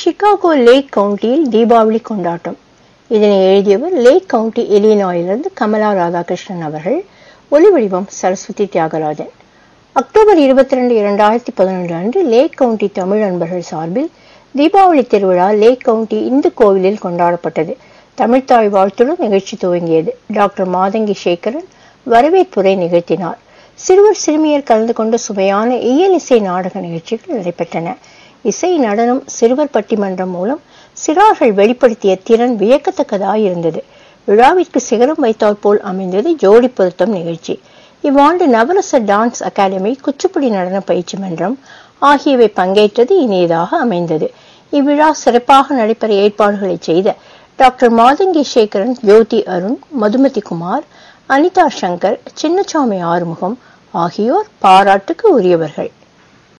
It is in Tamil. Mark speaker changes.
Speaker 1: சிகாகோ லேக் கவுண்டியில் தீபாவளி கொண்டாட்டம் இதனை எழுதியவர் லேக் கவுண்டி இலினாயிலிருந்து கமலா ராதாகிருஷ்ணன் அவர்கள் ஒலிவடிவம் சரஸ்வதி தியாகராஜன் அக்டோபர் இருபத்தி ரெண்டு இரண்டாயிரத்தி பதினொன்று அன்று லேக் கவுண்டி தமிழ் நண்பர்கள் சார்பில் தீபாவளி திருவிழா லேக் கவுண்டி இந்து கோவிலில் கொண்டாடப்பட்டது தமிழ்த்தாய் வாழ்த்துடன் நிகழ்ச்சி துவங்கியது டாக்டர் மாதங்கி சேகரன் வரவேற்புரை நிகழ்த்தினார் சிறுவர் சிறுமியர் கலந்து கொண்ட சுவையான இயல் இசை நாடக நிகழ்ச்சிகள் நடைபெற்றன இசை நடனம் சிறுவர் பட்டிமன்றம் மூலம் சிறார்கள் வெளிப்படுத்திய திறன் வியக்கத்தக்கதாயிருந்தது விழாவிற்கு சிகரம் வைத்தாற் போல் அமைந்தது ஜோடி பொருத்தம் நிகழ்ச்சி இவ்வாண்டு நவரச டான்ஸ் அகாடமி குச்சிப்புடி நடன பயிற்சி மன்றம் ஆகியவை பங்கேற்றது இனியதாக அமைந்தது இவ்விழா சிறப்பாக நடைபெற ஏற்பாடுகளை செய்த டாக்டர் மாதங்கி சேகரன் ஜோதி அருண் மதுமதி குமார் அனிதா சங்கர் சின்னசாமி ஆறுமுகம் ஆகியோர் பாராட்டுக்கு உரியவர்கள்